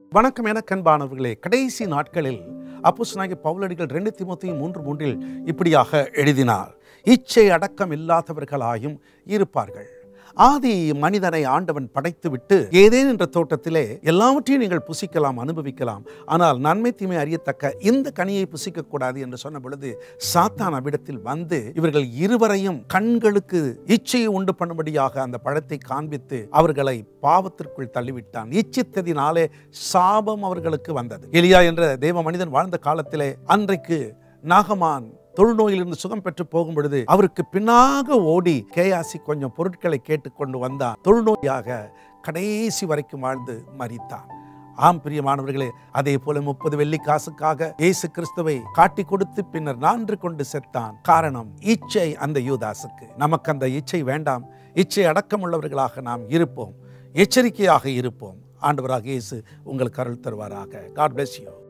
வணக்கம் என கண்பானவர்களே கடைசி நாட்களில் அப்போஸ்தலனாகிய பவுலடிகள் ரெண்டு திமுத்தையும் மூன்று மூன்றில் இப்படியாக எழுதினார் இச்சை அடக்கம் இல்லாதவர்களாயும் இருப்பார்கள் ஆதி மனிதனை ஆண்டவன் படைத்துவிட்டு ஏதேன் என்ற தோட்டத்திலே எல்லாவற்றையும் நீங்கள் புசிக்கலாம் அனுபவிக்கலாம் ஆனால் நன்மை தீமை அறியத்தக்க இந்த கனியை புசிக்கக்கூடாது என்று சொன்ன பொழுது சாத்தான் அவ்விடத்தில் வந்து இவர்கள் இருவரையும் கண்களுக்கு இச்சையை உண்டு பண்ணும்படியாக அந்த பழத்தை காண்பித்து அவர்களை பாவத்திற்குள் தள்ளிவிட்டான் இச்சித்ததினாலே சாபம் அவர்களுக்கு வந்தது எலியா என்ற தேவ மனிதன் வாழ்ந்த காலத்திலே அன்றைக்கு நாகமான் தொழுநோயிலிருந்து சுகம் பெற்று போகும் பொழுது அவருக்கு பின்னாக ஓடி கேயாசி கொஞ்சம் பொருட்களை கேட்டுக்கொண்டு வந்தான் தொழுநோயாக கடைசி வரைக்கும் வாழ்ந்து மரித்தான் ஆம் பிரியமானவர்களே அதே போல முப்பது வெள்ளி காசுக்காக இயேசு கிறிஸ்துவை காட்டி கொடுத்து பின்னர் நான்று கொண்டு செத்தான் காரணம் இச்சை அந்த யூதாசுக்கு நமக்கு அந்த இச்சை வேண்டாம் இச்சை அடக்கமுள்ளவர்களாக நாம் இருப்போம் எச்சரிக்கையாக இருப்போம் ஆண்டவராக இயேசு உங்களுக்கு அருள் தருவாராக காட் bless you